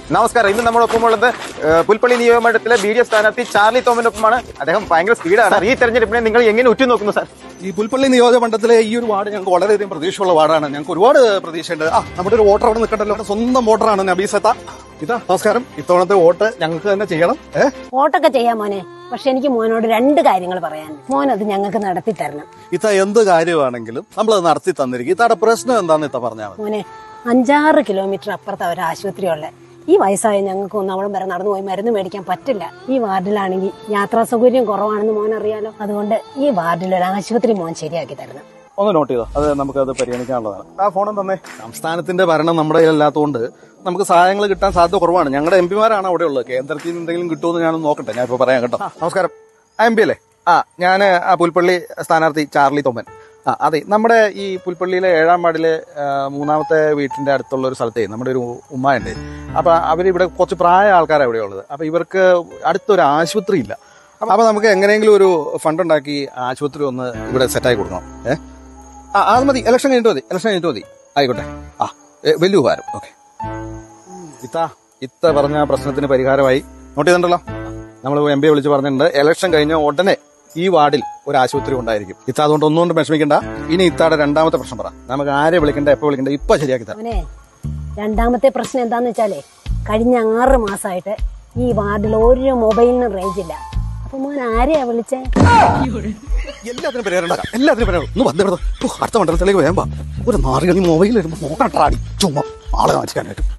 നമസ്കാരം ഇന്ന് നമ്മളൊപ്പം ഉള്ളത് ഏഹ്, പുൽപ്പള്ളി നിയോജകമണ്ഡലത്തിലെ ബി ഡി എഫ് സ്ഥാനാർത്ഥി ചാർലി തോമനൊപ്പമാണ് അദ്ദേഹം ഭയങ്കര സ്പീഡാണ് ഈ തെരഞ്ഞെടുപ്പിനെ നിങ്ങൾ എങ്ങനെ ഉറ്റുനോക്കുന്നു സാർ ഈ പുൽപ്പള്ളി നിയോജക മണ്ഡലത്തിലെ ഈ ഒരു വാർഡ് ഞങ്ങൾക്ക് വളരെയധികം പ്രതീക്ഷയുള്ള വാർഡാണ് ഞങ്ങൾക്ക് ഒരുപാട് പ്രതീക്ഷയുണ്ട് ആ നമ്മുടെ ഒരു വോട്ടർ അവിടെ നിൽക്കണ്ടല്ലോ അവിടെ സ്വന്തം വോട്ടറാണ് നബീസത്ത ഇതാ നമസ്കാരം ഇത്തവണത്തെ വോട്ട് ഞങ്ങൾക്ക് തന്നെ ചെയ്യണം ഏ വോട്ടൊക്കെ ചെയ്യാം മോനെ പക്ഷെ എനിക്ക് മോനോട് രണ്ട് കാര്യങ്ങൾ പറയാൻ മോൻ അത് ഞങ്ങൾക്ക് നടത്തി തരണം ഇത്ത എന്ത് കാര്യമാണെങ്കിലും നമ്മളത് നടത്തി തന്നിരിക്കും ഇത്തയുടെ പ്രശ്നം എന്താണെന്ന് ഇത്ത പറഞ്ഞാൽ മതി മോനെ അഞ്ചാറ് കിലോമീറ്റർ അപ്പുറത്ത് ഒരു ആശുപത്രിയുള്ള ഈ വയസ്സായ ഞങ്ങൾക്ക് ഒന്നും അവിടെ വരെ നടന്നു പോയി മരുന്ന് മേടിക്കാൻ പറ്റില്ല ഈ വാർഡിലാണെങ്കിൽ യാത്രാ സൗകര്യം കുറവാണെന്ന് മോൻ അറിയാലോ അതുകൊണ്ട് ഈ വാർഡിൽ ഒരു ആശുപത്രി മോൻ ശരിയാക്കി തരണം ഒന്ന് നോട്ട് ചെയ്തോ അത് നമുക്കത് പരിഗണിക്കാനുള്ളതാണ് ആ ഫോണും തന്നെ സംസ്ഥാനത്തിന്റെ ഭരണം നമ്മുടെ കയ്യിലല്ലാത്തതുകൊണ്ട് നമുക്ക് സഹായങ്ങൾ കിട്ടാൻ സാധ്യത കുറവാണ് ഞങ്ങളുടെ എം പിമാരാണ് അവിടെ ഉള്ളത് കേന്ദ്രത്തിൽ നിന്ന് എന്തെങ്കിലും കിട്ടുമെന്ന് ഞാനൊന്ന് നോക്കട്ടെ ഞാൻ ഇപ്പൊ പറയാം കേട്ടോ ആ, നമസ്കാരം എം പി അല്ലേ ആ ഞാൻ ആ പുൽപ്പള്ളി സ്ഥാനാർത്ഥി ചാർലി തോമൻ ആ അതെ നമ്മുടെ ഈ പുൽപ്പള്ളിയിലെ ഏഴാം വാർഡിലെ ആ, മൂന്നാമത്തെ വീട്ടിന്റെ അടുത്തുള്ള ഒരു സ്ഥലത്തേ നമ്മുടെ ഒരു ഉമ്മയുണ്ട് അപ്പൊ അവരിവിടെ കുറച്ച് പ്രായ ആൾക്കാരാണ് ഇവിടെ ഉള്ളത് അപ്പൊ ഇവർക്ക് അടുത്തൊരു ആശുപത്രി ഇല്ല അപ്പൊ നമുക്ക് എങ്ങനെയെങ്കിലും ഒരു ഫണ്ട് ഉണ്ടാക്കി ആശുപത്രി ഒന്ന് ഇവിടെ സെറ്റായി കൊടുക്കണം ഏഹ് ആ അത് മതി ഇലക്ഷൻ കഴിഞ്ഞിട്ട് മതി ഇലക്ഷൻ കഴിഞ്ഞിട്ട് മതി ആയിക്കോട്ടെ ആ ഏ, വലിയ ഉപകാരം ഓക്കെ ഇത്ത ഇത്ത പറഞ്ഞ പ്രശ്നത്തിന് പരിഹാരമായി നോട്ട് ചെയ്തിട്ടുണ്ടല്ലോ നമ്മൾ എം പി വിളിച്ച് പറഞ്ഞിട്ടുണ്ട് ഇലക്ഷൻ കഴിഞ്ഞ ഉടനെ ഈ വാർഡിൽ ഒരു ആശുപത്രി ഉണ്ടായിരിക്കും ഇത്ത അതുകൊണ്ട് ഒന്നുകൊണ്ട് വിഷമിക്കണ്ട ഇനി ഇത്താടെ രണ്ടാമത്തെ പ്രശ്നം പറ നമുക്ക് ആരെ വിളിക്കണ്ട എപ്പോ വിളിക്കണ്ട ഇപ്പൊ ശരിയാക്കി തരാം മോനെ രണ്ടാമത്തെ പ്രശ്നം എന്താന്ന് വെച്ചാലേ കഴിഞ്ഞ ആറ് മാസമായിട്ട് ഈ വാർഡിൽ ഒരു മൊബൈലിനും റേഞ്ച് ഇല്ല അപ്പൊ മോൻ ആരെയാ വിളിച്ചേ എല്ലാത്തിനും പരിഹാരം ഉണ്ടാക്കാം എല്ലാത്തിനും പരിഹാരം ഒന്ന് വന്നിടത്തോ അടുത്ത മണ്ഡലത്തിലേക്ക് വേമ്പാ ഒരു നാറുകളി മൊബൈൽ വരുമ്പോ നോക്കട്ടാടി ചുമ്മാ ആളെ മാറ്റിക്കാനായിട്ട്